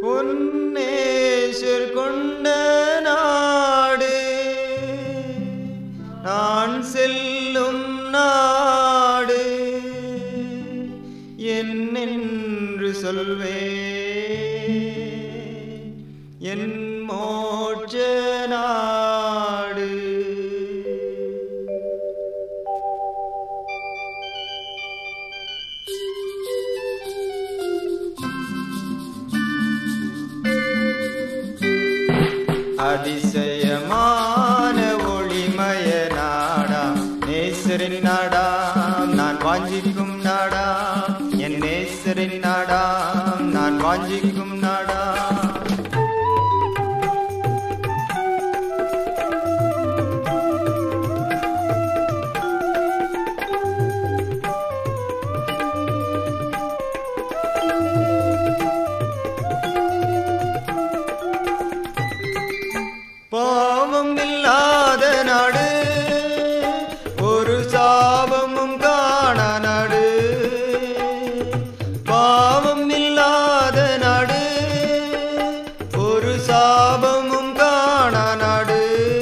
பொன்னேசர் கொண்ட நாடு நான் செல்லும் நாடு என்னென்று சொல்வே என் மோட்ச நாடு அதிசயமான ஒளிமய நாடாம் நேசரின் நாடாம் நான் வாஞ்சிக்கும் நாடாம் என் நேசரின் நாடாம் நான் வாஞ்சிக்கும் நாடாம் பாவம் இல்லாத நாடு ஒரு சாபமும் காண நாடு பாவம் இல்லாத நாடு ஒரு சாபமும் காண நாடு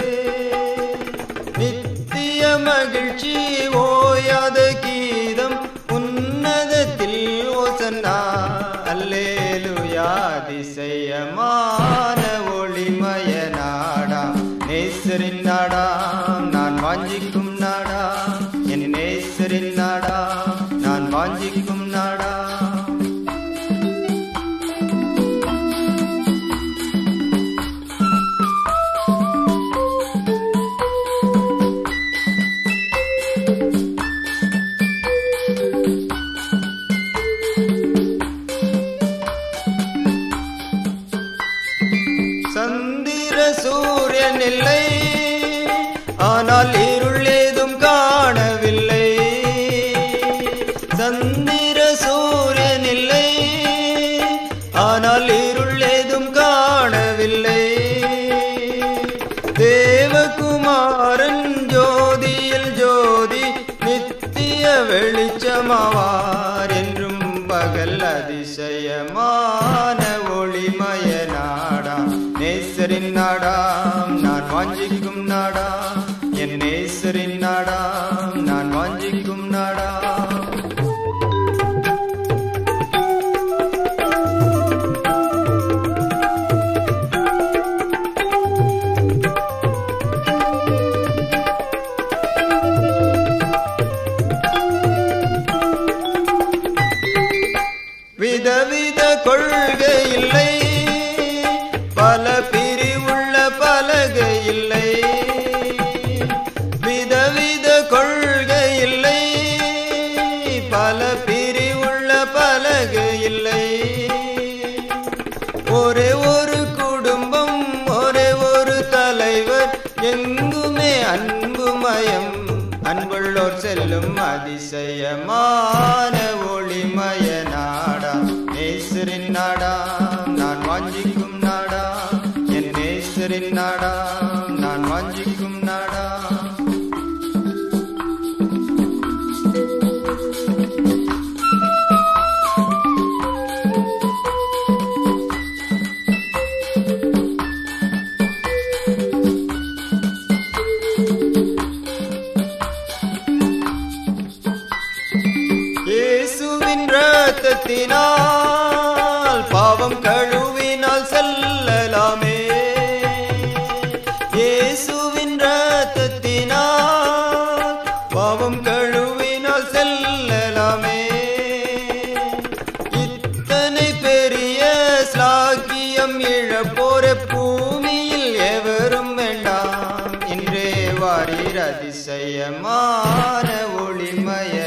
நித்திய மகிழ்ச்சி ஓயாத கீதம் உன்னதத்தில் ஓசன்னா அல்லேலுயா அதிசயமான ஒளிமய நாடாம் நேசரின் நாடாம் நான் வாஞ்சிக்கும் நாடாம் என் நேசரின் நாடாம் நான் வாஞ்சிக்கும் நாடாம் சந்திர சூரியன் இல்லை ஆனால் இருள் ஏதும் காணவில்லை சந்திர சூரியன் இல்லை ஆனால் இருள் ஏதும் காணவில்லை தேவகுமாரன் ஜோதியில் ஜோதி நித்திய வெளிச்சமாவார் என்றும் பகல் அதிசயமான ஒளிமய நாடாம் நேசரின் நாடாம் நான் வாஞ்சிக்கும் நாடாம் என் நேசரின் நாடாம் நான் வாஞ்சிக்கும் நாடாம் விதவித கொள்கை இல்லை பல பிரிவுள்ள பலகை இல்லை விதவித கொள்கை இல்லை பல பிரிவுள்ள பலகை இல்லை ஒரே ஒரு குடும்பம் ஒரே ஒரு தலைவர் எங்குமே அன்புமயம் அன்புள்ளோர் செல்லும் அதிசயமான ஒளிமய நாடா நேசரின் நாடா நான் வாஞ்சிக்கும் நாடா என் நேசரின் நாடா நான் வாஞ்சிக்கும் நாடா இயேசுவின் ரத்தத்தினால் பாவம் கழுவினால் செல்லலாமே இயேசுவின் ரத்தத்தினால் பாவம் கழுவினால் செல்லலாமே இத்தனை பெரிய ஸ்லாக்கியம் இழப்போர பூமியில் எவரும் வேண்டாம் இன்றே வாரீர் அதிசயமான ஒளிமய